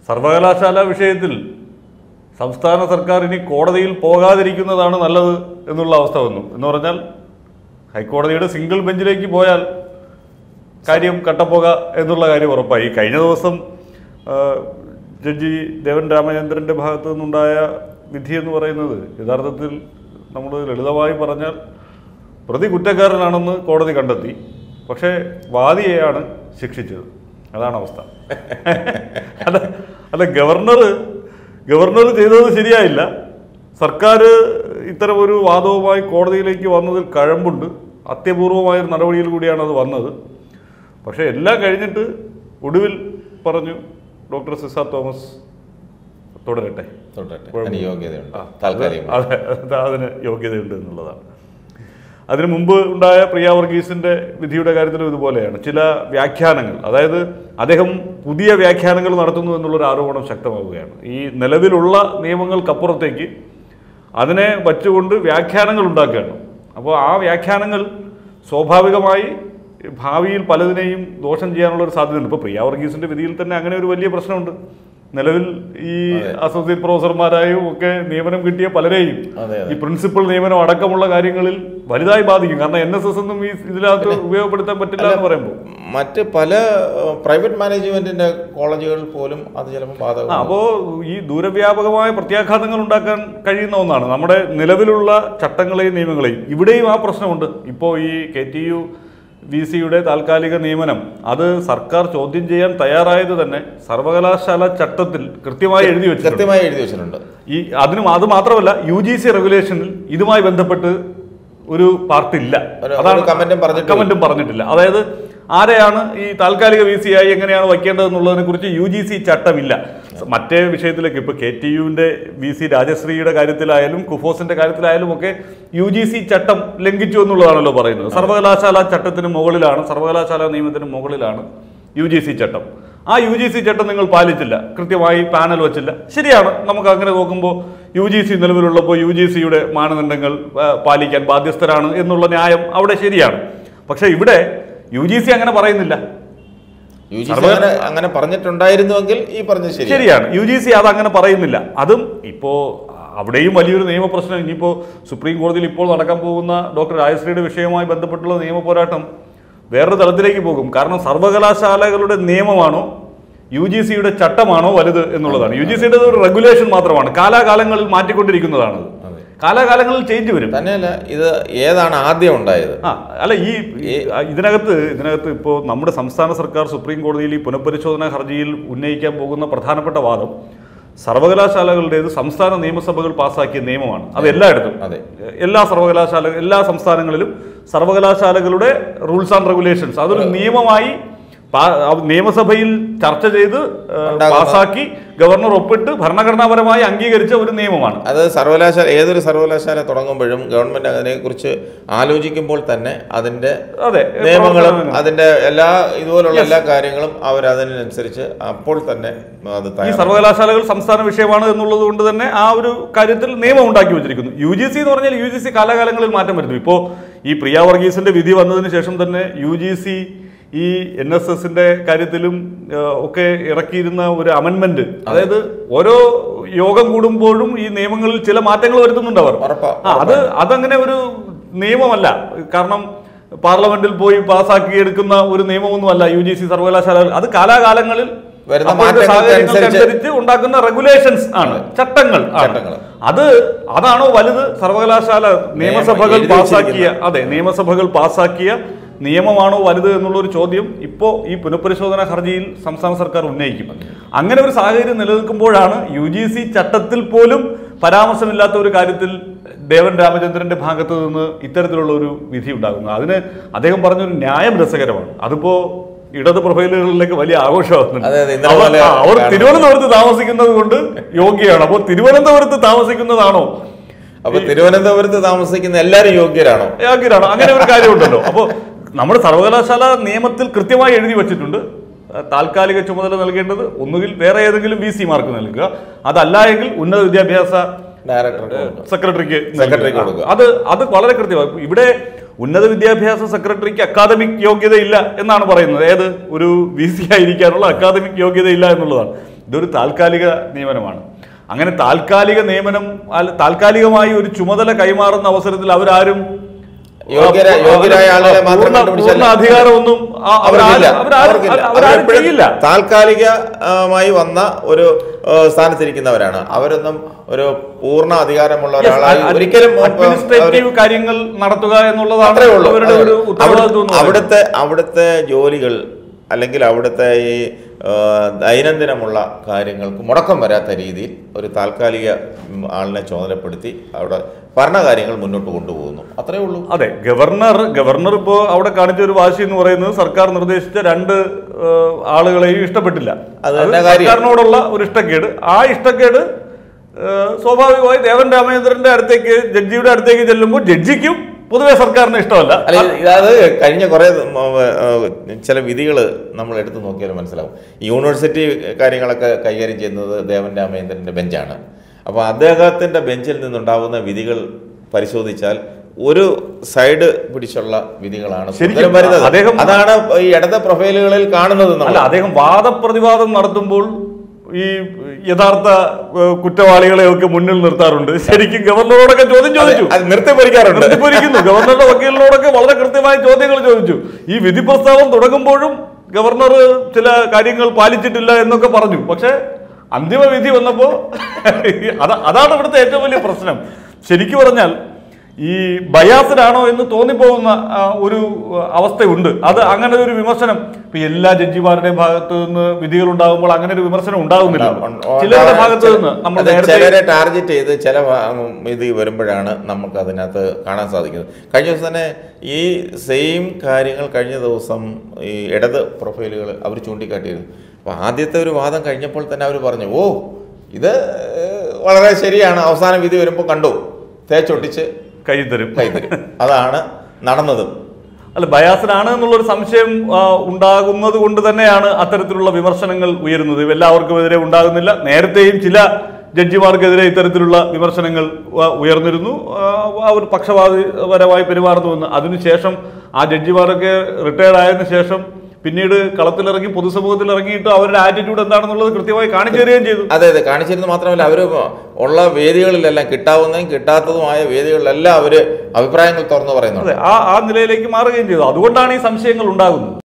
സർവകലാശാല വിഷയത്തിൽ സംസ്ഥാന സർക്കാർ ഇനി കോടതിയിൽ പോകാതിരിക്കുന്നതാണ് നല്ലത് എന്നുള്ള അവസ്ഥ വന്നു എന്ന് പറഞ്ഞാൽ ഹൈക്കോടതിയുടെ സിംഗിൾ ബെഞ്ചിലേക്ക് പോയാൽ കാര്യം കട്ടപ്പോക എന്നുള്ള കാര്യം ഉറപ്പായി കഴിഞ്ഞ ദിവസം ആ, ജഡ്ജി ദേവൻ രാമചന്ദ്രൻ്റെ ഭാഗത്തു നിന്നുണ്ടായ വിധി എന്ന് പറയുന്നത് യഥാർത്ഥത്തിൽ നമ്മൾ ലളിതമായി പറഞ്ഞാൽ പ്രതി കുറ്റക്കാരനാണെന്ന് കോടതി കണ്ടെത്തി പക്ഷേ വാദിയെയാണ് ശിക്ഷിച്ചത് അതാണ് അവസ്ഥ അല്ല അല്ല ഗവർണർ ഗവർണർ ചെയ്തത് ശരിയായില്ല സർക്കാർ ഇത്തരം ഒരു വാദവുമായി കോടതിയിലേക്ക് വന്നതിൽ കഴമ്പുണ്ട് അത്യപൂർവമായ ഒരു നടപടിയിൽ കൂടിയാണ് അത് വന്നത് പക്ഷേ എല്ലാം കഴിഞ്ഞിട്ട് ഒടുവിൽ പറഞ്ഞു ഡോക്ടർ സിസാർ തോമസ് തുടരട്ടെ തുടരട്ടെ കുഴപ്പമില്ല. അതിന് യോഗ്യതയുണ്ട് ആ, താൽക്കാലികം അതെ അത് അതിന് യോഗ്യതയുണ്ട് എന്നുള്ളതാണ് അതിനു മുമ്പ് ഉണ്ടായ പ്രിയ വർഗീസിന്റെ വിധിയുടെ കാര്യത്തിലും ഇതുപോലെയാണ് ചില വ്യാഖ്യാനങ്ങൾ അതായത് അദ്ദേഹം പുതിയ വ്യാഖ്യാനങ്ങൾ നടത്തുന്നു എന്നുള്ളൊരു ആരോപണം ശക്തമാവുകയാണ് ഈ നിലവിലുള്ള നിയമങ്ങൾക്കപ്പുറത്തേക്ക് അതിനെ വച്ചുകൊണ്ട് വ്യാഖ്യാനങ്ങൾ ഉണ്ടാക്കുകയാണ് അപ്പോൾ ആ വ്യാഖ്യാനങ്ങൾ സ്വാഭാവികമായി ഭാവിയിൽ പലതിനെയും ദോഷം ചെയ്യാനുള്ള ഒരു സാധ്യതയുണ്ട് ഇപ്പോൾ പ്രിയ വർഗീസിന്റെ വിധിയിൽ തന്നെ അങ്ങനെ ഒരു വലിയ പ്രശ്നമുണ്ട് നിലവിൽ ഈ അസോസിയേറ്റ് പ്രൊഫസർമാരായും ഒക്കെ നിയമനം കിട്ടിയ പലരെയും അതെ, ഈ പ്രിൻസിപ്പൽ നിയമനം അടക്കമുള്ള കാര്യങ്ങളിൽ വലുതായി ബാധിക്കും കാരണം എൻ എസ് എസ് ഒന്നും ഈ ഇതിനകത്ത് ഉപയോഗപ്പെടുത്താൻ പറ്റില്ല എന്ന് പറയുമ്പോൾ മറ്റ് പല പ്രൈവറ്റ് മാനേജ്മെന്റിന്റെ കോളേജുകളിൽ പോലും അത് ചിലപ്പോൾ ആ, ബാധകം അപ്പോ ഈ ദൂരവ്യാപകമായ പ്രത്യാഘാതങ്ങൾ ഉണ്ടാക്കാൻ കഴിയുന്ന ഒന്നാണ് നമ്മുടെ നിലവിലുള്ള ചട്ടങ്ങളെയും നിയമങ്ങളെയും ഇവിടെയും ആ പ്രശ്നമുണ്ട് ഇപ്പോൾ ഈ കെ ടി യു വി സിയുടെ താൽക്കാലിക നിയമനം അത് സർക്കാർ ചോദ്യം ചെയ്യാൻ തയ്യാറായത് തന്നെ സർവകലാശാല ചട്ടത്തിൽ കൃത്യമായി എഴുതി വെച്ചിട്ടുണ്ട് കൃത്യമായി എഴുതി വെച്ചിട്ടുണ്ട് ഈ അതിനും അത് മാത്രമല്ല യു ജി സി റെഗുലേഷനിൽ ഇതുമായി ബന്ധപ്പെട്ട് ഒരു പാർട്ട് ഇല്ല ഒരു- ഒരു comment ഉം പറഞ്ഞിട്ടില്ല. കമന്റും പറഞ്ഞിട്ടില്ല അതായത് ആരെയാണ് ഈ താൽക്കാലിക വി സി ആയി എങ്ങനെയാണ് വയ്ക്കേണ്ടതെന്നുള്ളതിനെ കുറിച്ച് യു ജി സി ചട്ടമില്ല മറ്റേ വിഷയത്തിലേക്ക് ഇപ്പൊ കെ ടി യുവിന്റെ വി സി രാജശ്രീയുടെ കാര്യത്തിലായാലും കുഫോസിന്റെ കാര്യത്തിലായാലും ഒക്കെ യു ജി സി ചട്ടം ലംഘിച്ചു എന്നുള്ളതാണല്ലോ പറയുന്നത് സർവകലാശാല ചട്ടത്തിന് മുകളിലാണ് സർവകലാശാല നിയമത്തിന് മുകളിലാണ് യു ജി സി ചട്ടം ആ യു ജി സി ചട്ടം നിങ്ങൾ പാലിച്ചില്ല കൃത്യമായി പാനൽ വച്ചില്ല ശരിയാണ് നമുക്ക് അങ്ങനെ നോക്കുമ്പോൾ യു ജി സി നിലവിലുള്ളപ്പോൾ യു ജി സിയുടെ മാനദണ്ഡങ്ങൾ ആ, പാലിക്കാൻ ബാധ്യസ്ഥരാണ് എന്നുള്ള ന്യായം അവിടെ ശരിയാണ് പക്ഷേ ഇവിടെ യു ജി സി അങ്ങനെ പറയുന്നില്ല യു ജി സി അങ്ങനെ അങ്ങനെ പറഞ്ഞിട്ടുണ്ടായിരുന്നുവെങ്കിൽ ഈ പറഞ്ഞത് ശരി ശരിയാണ് യു ജി സി അത് അങ്ങനെ പറയുന്നില്ല അതും ഇപ്പോ അവിടെയും വലിയൊരു നിയമപ്രശ്നം ഇനിയിപ്പോൾ സുപ്രീം കോടതിയിൽ ഇപ്പോൾ നടക്കാൻ പോകുന്ന ഡോക്ടർ രാജശ്രീയുടെ വിഷയവുമായി ബന്ധപ്പെട്ടുള്ള നിയമ പോരാട്ടം വേറൊരു തലത്തിലേക്ക് പോകും കാരണം സർവകലാശാലകളുടെ നിയമമാണോ യു ജി സിയുടെ ചട്ടമാണോ വലുത് എന്നുള്ളതാണ് യു ജി സിയുടെ ഒരു റെഗുലേഷൻ മാത്രമാണ് കാലാകാലങ്ങളിൽ മാറ്റിക്കൊണ്ടിരിക്കുന്നതാണ് അതെ. കാലാകാലങ്ങളിൽ ചേഞ്ച് വരും തന്നെയല്ല ഇത് ഏതാണ് ആദ്യം ഉണ്ടായത് ആ അല്ല ഈ ഈ- ഇതിനകത്ത് ഇതിനകത്ത് ഇപ്പോൾ നമ്മുടെ സംസ്ഥാന സർക്കാർ സുപ്രീം കോടതിയിൽ ഈ പുനഃപരിശോധനാ ഹർജിയിൽ ഉന്നയിക്കാൻ പോകുന്ന പ്രധാനപ്പെട്ട വാദം സർവകലാശാലകളുടേത് സംസ്ഥാന നിയമസഭകൾ പാസ്സാക്കിയ നിയമമാണ് അത് എല്ലായിടത്തും അതെ എല്ലാ സർവകലാശാല എല്ലാ സംസ്ഥാനങ്ങളിലും സർവകലാശാലകളുടെ റൂൾസ് ആൻഡ് റെഗുലേഷൻസ് അതൊരു നിയമമായി പാ- അത് നിയമസഭയിൽ ചർച്ച ചെയ്ത് ഏഹ്, ഉണ്ടാകുന്ന- പാസ്സാക്കി ഗവർണർ ഒപ്പിട്ട് ഭരണഘടനാപരമായി അംഗീകരിച്ച ഒരു നിയമമാണ് അത് സർവകലാശാല ഏതൊരു സർവകലാശാല തുടങ്ങുമ്പോഴും ഗവൺമെന്റ് അതിനെക്കുറിച്ച് ആലോചിക്കുമ്പോൾ തന്നെ അതിന്റെ അതെ നിയമങ്ങളും പ്രവർത്തനങ്ങൾ. അതിന്റെ എല്ലാ ഇതുപോലുള്ള എല്ലാ കാര്യങ്ങളും അവർ അതിനനുസരിച്ച് അപ്പോൾ തന്നെ അത് ഈ തയ്യാറാക്കും. സർവകലാശാലകൾ സംസ്ഥാന വിഷയമാണ് എന്നുള്ളത് കൊണ്ട് തന്നെ ആ ഒരു കാര്യത്തിൽ നിയമം ഉണ്ടാക്കി വെച്ചിരിക്കുന്നു യു ജി സി എന്ന് പറഞ്ഞാൽ യു ജി സി കാലാകാലങ്ങളിൽ മാറ്റം വരുന്നു ഇപ്പോൾ ഈ പ്രിയ വർഗീസിന്റെ വിധി വന്നതിന് ശേഷം തന്നെ യു ജി സി ഈ എൻ എസ് എസിന്റെ കാര്യത്തിലും ആ, ഒക്കെ ഇറക്കിയിരുന്ന ഒരു അമെന്മെന്റ് അതായത് ഓരോ യോഗം കൂടുമ്പോഴും ഈ നിയമങ്ങളിൽ ചില മാറ്റങ്ങൾ വരുത്തുന്നുണ്ട് അവർ ഉറപ്പാ ആ അത് അതങ്ങനെ ഒരു നിയമമല്ല കാരണം പാർലമെന്റിൽ പോയി പാസ്സാക്കി എടുക്കുന്ന ഒരു നിയമമൊന്നുമല്ല യു ജി സി സർവകലാശാല അത് കാലാകാലങ്ങളിൽ വരുന്ന അപ്പോഴത്തെ മാറ്റങ്ങൾക്കനുസരിച്ച് സാഹചര്യങ്ങൾക്കനുസരിച്ച് ഉണ്ടാക്കുന്ന റെഗുലേഷൻസ് ആണ് ചട്ടങ്ങൾ ആണ്. ചട്ടങ്ങൾ. അത് അതാണോ വലുത് സർവകലാശാല നിയമസഭകൾ എഴുതി പാസ്സാക്കിയ അതെ നിയമസഭകൾ പാസ്സാക്കിയ നിയമമാണോ വലുത് എന്നുള്ള ഒരു ചോദ്യം ഇപ്പോൾ ഈ പുനഃപരിശോധന ഹർജിയിൽ സംസ്ഥാന സർക്കാർ ഉന്നയിക്കും അങ്ങനെ ഒരു സാഹചര്യം നിലനിൽക്കുമ്പോഴാണ് യു ജി സി ചട്ടത്തിൽ പോലും പരാമർശമില്ലാത്ത ഒരു കാര്യത്തിൽ ദേവൻ രാമചന്ദ്രന്റെ ഭാഗത്ത് നിന്ന് ഇത്തരത്തിലുള്ള ഒരു വിധി ഉണ്ടാകുന്നത് അതിന് അദ്ദേഹം പറഞ്ഞൊരു ന്യായം രസകരമാണ് അതിപ്പോ ഇടത് പ്രൊഫൈലുകളിലേക്ക് വലിയ ആഘോഷമാകുന്നുണ്ട് അതെ, അതെ, ഇന്നലെ അവർ- പോലെ ആ, അവർ കാണുന്നു. തിരുവനന്തപുരത്ത് താമസിക്കുന്നത് കൊണ്ട് യോഗ്യയാണ് അപ്പോൾ തിരുവനന്തപുരത്ത് താമസിക്കുന്നതാണോ അപ്പൊ തിരുവനന്തപുരത്ത് താമസിക്കുന്ന എല്ലാവരും യോഗ്യരാണോ യോഗ്യരാണോ അങ്ങനെ ഒരു കാര്യമുണ്ടല്ലോ അപ്പോൾ നമ്മുടെ സർവകലാശാല നിയമത്തിൽ കൃത്യമായി എഴുതി വച്ചിട്ടുണ്ട് ആ, താൽക്കാലിക ചുമതല നൽകേണ്ടത് ഒന്നുകിൽ വേറെ ഏതെങ്കിലും വി സി മാർക്ക് നൽകുക അതല്ല എങ്കിൽ ഉന്നത വിദ്യാഭ്യാസ ഡയറക്ടർ സെക്രട്ടറിക്ക് സെക്രട്ടറിക്ക് നൽകുക. കൊടുക്കുക. അത് അത് വളരെ കൃത്യമാണ് ഇവിടെ ഉന്നത വിദ്യാഭ്യാസ സെക്രട്ടറിക്ക് അക്കാദമിക് യോഗ്യതയില്ല എന്നാണ് പറയുന്നത് ഏത് ഒരു വി സി ആയിരിക്കാനുള്ള അക്കാദമിക് യോഗ്യതയില്ല എന്നുള്ളതാണ് ഇതൊരു താൽക്കാലിക നിയമനമാണ് അങ്ങനെ താൽക്കാലിക നിയമനം അല്ല, താൽക്കാലികമായി ഒരു ചുമതല കൈമാറുന്ന അവസരത്തിൽ അവരാരും യോഗ്യര- യോഗ്യരായ ആളുകളെ മാത്രം പൂർണ്ണ- കണ്ടുപിടിച്ചാൽ പൂർണ്ണ അധികാരമൊന്നും ആ, അവരാരും അവർക്കില്ല. അവരാരും അവർക്കില്ല. അവരാരും അവരെപ്പോഴും ചെയ്യില്ല താൽക്കാലികമായി വന്ന ഒരു ആ, സ്ഥാനത്തിരിക്കുന്നവരാണ് അവരൊന്നും ഒരു പൂർണ്ണ അധികാരമുള്ള ഒരാളായി ഒരിക്കലും ആ, അവര് അഡ്മിനിസ്ട്രേറ്റീവ് കാര്യങ്ങൾ നടത്തുക എന്നുള്ളതാണ് അത്രേ ഉള്ളൂ അവരുടെ അതെ. ഒരു ഉത്തരവാദിത്വം എന്ന് അവിടെ- പറയുന്നത്. അവിടുത്തെ അവിടുത്തെ ജോലികൾ അല്ലെങ്കിൽ അവിടുത്തെ ഈ ആ, ദൈനംദിനമുള്ള കാര്യങ്ങൾക്ക് മുടക്കം വരാത്ത രീതിയിൽ ഒരു താൽക്കാലിക ഉം, ആളിനെ ചുമതലപ്പെടുത്തി അവിടെ ഭരണകാര്യങ്ങൾ മുന്നോട്ട് കൊണ്ടുപോകുന്നു അത്രേ ഉള്ളൂ അതെ ഗവർണർ ഗവർണർ ഇപ്പോൾ അവിടെ കാണിച്ച ഒരു വാശി എന്ന് പറയുന്നത് സർക്കാർ നിർദ്ദേശിച്ച രണ്ട് ഏഹ്, ആളുകളെയും ഇഷ്ടപ്പെട്ടില്ല അത് അത് തന്നെ കാര്യം. സർക്കാരിനോടുള്ള ഒരു ഇഷ്ടക്കേട് ആ ഇഷ്ടക്കേട് ഏഹ്, സ്വാഭാവികമായി ദേവൻ രാമചന്ദ്രന്റെ അടുത്തേക്ക് ജഡ്ജിയുടെ അടുത്തേക്ക് ചെല്ലുമ്പോൾ ജഡ്ജിക്കും പൊതുവെ സർക്കാരിന് ഇഷ്ടമല്ല അല്ല ഇത് കഴിഞ്ഞ കുറേ ഉം, ഏർ, ചില വിധികൾ നമ്മൾ എടുത്തു നോക്കിയാൽ മനസ്സിലാവും യൂണിവേഴ്സിറ്റി കാര്യങ്ങളൊക്കെ കൈകാര്യം ചെയ്യുന്നത് ദേവൻ രാമേന്ദ്രന്റെ ബെഞ്ചാണ് അപ്പോൾ അദ്ദേഹത്തിന്റെ ബെഞ്ചിൽ നിന്നുണ്ടാവുന്ന വിധികൾ പരിശോധിച്ചാൽ ഒരു സൈഡ് പിടിച്ചുള്ള വിധികളാണ് ശരിക്കും കൂടുതലും വരുന്നത് അദ്ദേഹം- അതാണ് ഈ ഇടത് പ്രൊഫൈലുകളിൽ കാണുന്നത് നമ്മൾ അല്ല അദ്ദേഹം വാദപ്രതിവാദം നടത്തുമ്പോൾ ഈ യഥാർത്ഥ ഏഹ്, കുറ്റവാളികളെയൊക്കെ മുന്നിൽ നിർത്താറുണ്ട് ശരിക്കും ഗവർണറോടൊക്കെ ചോദ്യം ചോദിച്ചു അത് നിർത്തിപ്പൊരിക്കാറുണ്ട് നിർത്തിപ്പോയിരിക്കുന്നു ഗവർണറുടെ വക്കീലിനോടൊക്കെ വളരെ കൃത്യമായ ചോദ്യങ്ങൾ ചോദിച്ചു ഈ വിധി പ്രസ്താവം തുടങ്ങുമ്പോഴും ഗവർണർ ചില കാര്യങ്ങൾ പാലിച്ചിട്ടില്ല എന്നൊക്കെ പറഞ്ഞു പക്ഷേ അന്തിമ വിധി വന്നപ്പോ അത അതാണ് ഇവിടുത്തെ ഏറ്റവും വലിയ പ്രശ്നം ശരിക്കു പറഞ്ഞാൽ ഈ ബയാസിലാണോ എന്ന് തോന്നിപ്പോകുന്ന ആ, ഒരു ആ, അവസ്ഥയുണ്ട് അത് അങ്ങനെ ഒരു വിമർശനം ഇപ്പൊ എല്ലാ ജഡ്ജിമാരുടെയും ഭാഗത്ത് നിന്ന് വിധികൾ ഉണ്ടാകുമ്പോൾ അങ്ങനെ ഒരു വിമർശനം ഉണ്ടാകുന്നില്ല ചിലരുടെ ഭാഗത്ത് നിന്ന് നമ്മൾ അത് നേരത്തെ ചിലരെ ടാർഗറ്റ് ചെയ്ത് ചില ഭാ- ഇത് വരുമ്പോഴാണ് നമുക്ക് അതിനകത്ത് കാണാൻ സാധിക്കുന്നത് കഴിഞ്ഞ ദിവസം തന്നെ ഈ സെയിം കാര്യങ്ങൾ കഴിഞ്ഞ ദിവസം ഈ ഇടത് പ്രൊഫൈലുകൾ അവർ ചൂണ്ടിക്കാട്ടിയിരുന്നു അപ്പോൾ ആദ്യത്തെ ഒരു വാദം കഴിഞ്ഞപ്പോൾ തന്നെ അവർ പറഞ്ഞു ഓ ഇത് വളരെ ശരിയാണ് അവസാന വിധി വരുമ്പോൾ കണ്ടു തേച്ചൊട്ടിച്ച് കൈ തരും കൈതരും അതാണ് നടന്നതും അല്ല ബയാസിനാണ് എന്നുള്ളൊരു സംശയം ആ, ഉണ്ടാകുന്നത് കൊണ്ട് തന്നെയാണ് അത്തരത്തിലുള്ള വിമർശനങ്ങൾ ഉയരുന്നത് എല്ലാവർക്കും എതിരെ ഉണ്ടാകുന്നില്ല നേരത്തെയും ചില ജഡ്ജിമാർക്കെതിരെ ഇത്തരത്തിലുള്ള വിമർശനങ്ങൾ ആ, ഉയർന്നിരുന്നു ആ, അവർ പക്ഷപാതപരമായി പെരുമാറുന്നുവെന്ന് അതിനുശേഷം ആ ജഡ്ജിമാരൊക്കെ റിട്ടയർഡ് ആയതിനു ശേഷം പിന്നീട് കളത്തിലിറങ്ങി പൊതുസമൂഹത്തിൽ ഇറങ്ങിയിട്ട് അവരുടെ ആറ്റിറ്റ്യൂഡ് എന്താണെന്നുള്ളത് കൃത്യമായി കാണിച്ചു തരികയും ചെയ്തു അതെ അതെ കാണിച്ചിരുന്നു മാത്രമല്ല അവർ ഉള്ള വേദികളിലെല്ലാം കിട്ടാവുന്നതും കിട്ടാത്തതുമായ വേദികളിലെല്ലാം അവർ അഭിപ്രായങ്ങൾ തുറന്നു പറയുന്നുണ്ട് അതെ ആ ആ നിലയിലേക്ക് മാറുകയും ചെയ്തു അതുകൊണ്ടാണ് ഈ സംശയങ്ങൾ ഉണ്ടാകുന്നത്